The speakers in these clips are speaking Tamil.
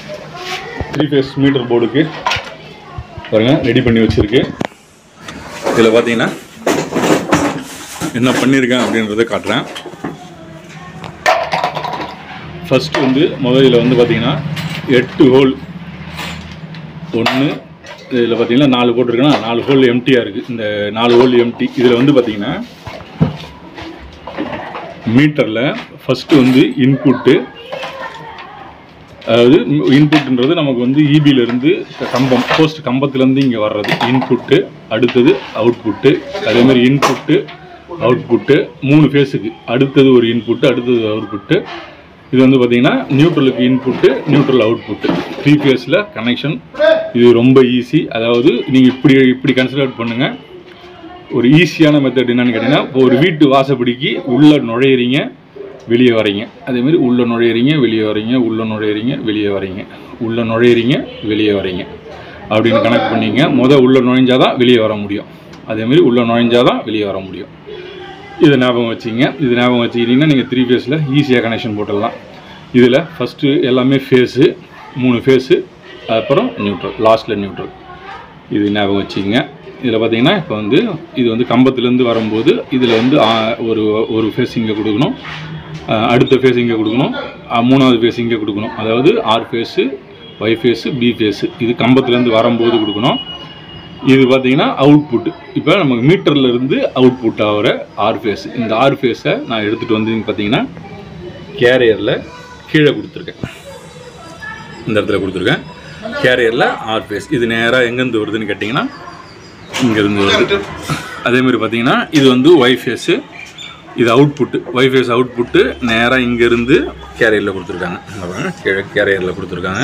த்ரீ ஃபேஸ் மீட்டர் போர்டுக்கு பாருங்க ரெடி பண்ணி வச்சிருக்கு இதில் பார்த்தீங்கன்னா என்ன பண்ணியிருக்கேன் அப்படின்றத காட்டுறேன் ஃபர்ஸ்ட் வந்து முதல்ல வந்து பார்த்தீங்கன்னா எட்டு ஹோல் ஒன்று இதில் பார்த்தீங்கன்னா நாலு போட்டிருக்கேன்னா நாலு ஹோல் எம்டியாக இருக்குது இந்த நாலு ஹோல் எம்டி இதில் வந்து பார்த்தீங்கன்னா மீட்டரில் ஃபஸ்ட்டு வந்து இன்புட்டு அதாவது இன்புட்ன்றது நமக்கு வந்து EB ல இருந்து கம்பம் போஸ்ட் கம்பத்துலேருந்து இங்கே வர்றது இன்புட்டு அடுத்தது அவுட்புட்டு அதேமாதிரி இன்புட்டு அவுட்புட்டு மூணு ஃபேஸுக்கு அடுத்தது ஒரு இன்புட்டு அடுத்தது அவுட்புட்டு இது வந்து பார்த்தீங்கன்னா நியூட்ரலுக்கு இன்புட்டு நியூட்ரல் அவுட்புட்டு த்ரீ ஃபேஸில் கனெக்ஷன் இது ரொம்ப ஈஸி அதாவது நீங்கள் இப்படி இப்படி கன்சிடர் பண்ணுங்கள் ஒரு ஈஸியான மெத்தட் என்னன்னு கேட்டிங்கன்னா இப்போ ஒரு வீட்டு வாசப்படிக்கு உள்ளே நுழையிறீங்க வெளியே வரீங்க அதேமாரி உள்ளே நுழையிறீங்க வெளியே வரீங்க உள்ளே நுழையிறீங்க வெளியே வரீங்க உள்ளே நுழையிறீங்க வெளியே வரீங்க அப்படின்னு கணக்கு பண்ணீங்க முத உள்ளே நுழைஞ்சாதான் வெளியே வர முடியும் அதேமாரி உள்ளே நுழைஞ்சாதான் வெளியே வர முடியும் இதை ஞாபகம் வச்சிங்க இது ஞாபகம் வச்சுக்கிட்டிங்கன்னா நீங்கள் த்ரீ ஃபேஸில் ஈஸியாக கனெக்ஷன் போட்டுடலாம் இதில் ஃபஸ்ட்டு எல்லாமே ஃபேஸு மூணு ஃபேஸு அப்புறம் நியூட்ரல் லாஸ்ட்டில் நியூட்ரல் இது ஞாபகம் வச்சுக்கங்க இதில் பார்த்தீங்கன்னா இப்போ வந்து இது வந்து கம்பத்துலேருந்து வரும்போது இதில் வந்து ஆ, ஒரு ஒரு ஃபேஸ் இங்கே கொடுக்கணும் ஆ, அடுத்த ஃபேஸ் இங்கே கொடுக்கணும் ஆ, மூணாவது ஃபேஸ் இங்கே கொடுக்கணும் அதாவது R phase Y phase B phase இது கம்பத்துலேருந்து வரும்போது கொடுக்கணும் இது பார்த்தீங்கன்னா அவுட்புட் இப்போ நமக்கு மீட்டர்ல இருந்து அவுட்புட் ஆகிற ஆர் ஃபேஸ் இந்த ஆர் ஃபேஸை நான் எடுத்துகிட்டு வந்து பார்த்தீங்கன்னா கேரியரில் கீழே கொடுத்துருக்கேன் இந்த இடத்துல கொடுத்துருக்கேன் கேரியரில் ஆர் ஃபேஸ் இது நேராக எங்கேருந்து வருதுன்னு கேட்டிங்கன்னா இங்கேருந்து வருது அதேமாதிரி பார்த்தீங்கன்னா இது வந்து ஒய் ஃபேஸு இது அவுட்புட்டு ஒய் ஃபேஸ் அவுட்புட்டு நேராக இங்கேருந்து கேரியரில் கொடுத்துருக்காங்க இங்க பாருங்க, கீழே கேரியரில் கொடுத்துருக்காங்க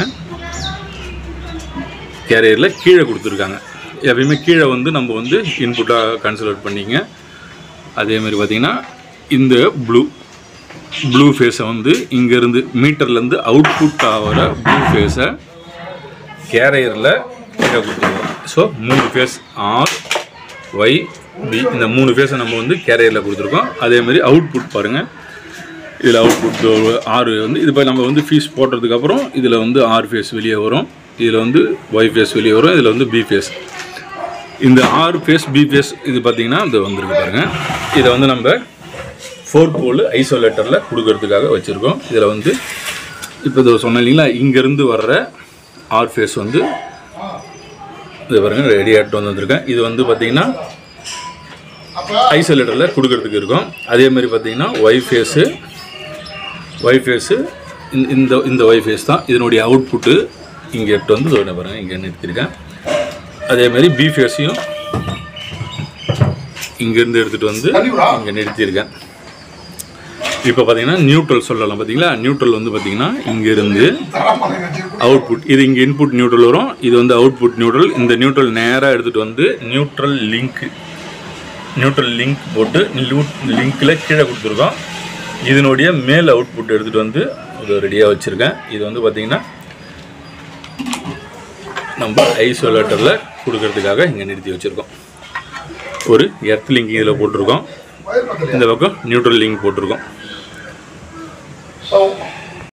கேரியரில் கீழே கொடுத்துருக்காங்க எப்பயுமே கீழே வந்து நம்ம வந்து இன்புட்டாக கன்சிடர் பண்ணிங்க அதேமாதிரி பார்த்தீங்கன்னா இந்த ப்ளூ ப்ளூ ஃபேஸை வந்து இங்கேருந்து மீட்டர்லேருந்து அவுட்புட் ஆகிற ப்ளூ ஃபேஸை கேரியரில் கீழே கொடுத்துருக்கோம் ஸோ மூணு ஃபேஸ் ஆர் ஒய் பி இந்த மூணு ஃபேஸை நம்ம வந்து கேரியரில் கொடுத்துருக்கோம் அதேமாதிரி அவுட்புட் பாருங்கள் இதில் அவுட்புட் ஆறு வந்து இது இப்போ நம்ம வந்து ஃபீஸ் போட்டதுக்கப்புறம் இதில் வந்து ஆர் ஃபேஸ் வெளியே வரும் இதில் வந்து ஒய் ஃபேஸ் வெளியே வரும் இதில் வந்து பி ஃபேஸ் இந்த ஆறு ஃபேஸ் பி ஃபேஸ் இது பார்த்தீங்கன்னா இது வந்திருக்கு பாருங்கள் இதை வந்து நம்ம ஃபோர் போல் ஐசோலேட்டரில் கொடுக்கறதுக்காக வச்சுருக்கோம் இதில் வந்து இப்போ இதை சொன்னேன் இல்லைங்களா இங்கேருந்து வர்ற ஆர் ஃபேஸ் வந்து இது பாருங்க ரெடி ஆகிட்டு வந்துருக்கேன் இது வந்து பார்த்தீங்கன்னா ஐசோலேட்டரில் கொடுக்கறதுக்கு இருக்கும் அதே மாதிரி பார்த்தீங்கன்னா ஒய் ஃபேஸு ஒய் ஃபேஸு இந்த இந்த ஒய் ஃபேஸ் தான் இதனுடைய அவுட்புட்டு இங்கே எடுத்து வந்து இதோட பாருங்க இங்கே நிறுத்தியிருக்கேன் அதே மாதிரி பி ஃபேஸையும் இங்கேருந்து எடுத்துகிட்டு வந்து இங்கே நிறுத்தியிருக்கேன் இப்போ பார்த்தீங்கன்னா நியூட்ரல் சொல்லலாம் பார்த்தீங்களா நியூட்ரல் வந்து பார்த்தீங்கன்னா இங்கேருந்து அவுட்புட் இது இங்கே இன்புட் நியூட்ரல் வரும் இது வந்து அவுட்புட் நியூட்ரல் இந்த நியூட்ரல் நேராக எடுத்துகிட்டு வந்து நியூட்ரல் லிங்க் நியூட்ரல் லிங்க் போட்டு லிங்க்கில் கீழே கொடுத்துருக்கோம் இதனுடைய மேல் அவுட்புட் எடுத்துகிட்டு வந்து இது ரெடியாக வச்சுருக்கேன் இது வந்து பார்த்திங்கன்னா நம்ம ஐசோலேட்டரில் கொடுக்கறதுக்காக இங்கே நிறுத்தி வச்சுருக்கோம் ஒரு எர்த் லிங்க் இதில் போட்டிருக்கோம் இந்த பக்கம் நியூட்ரல் லிங்க் போட்டிருக்கோம்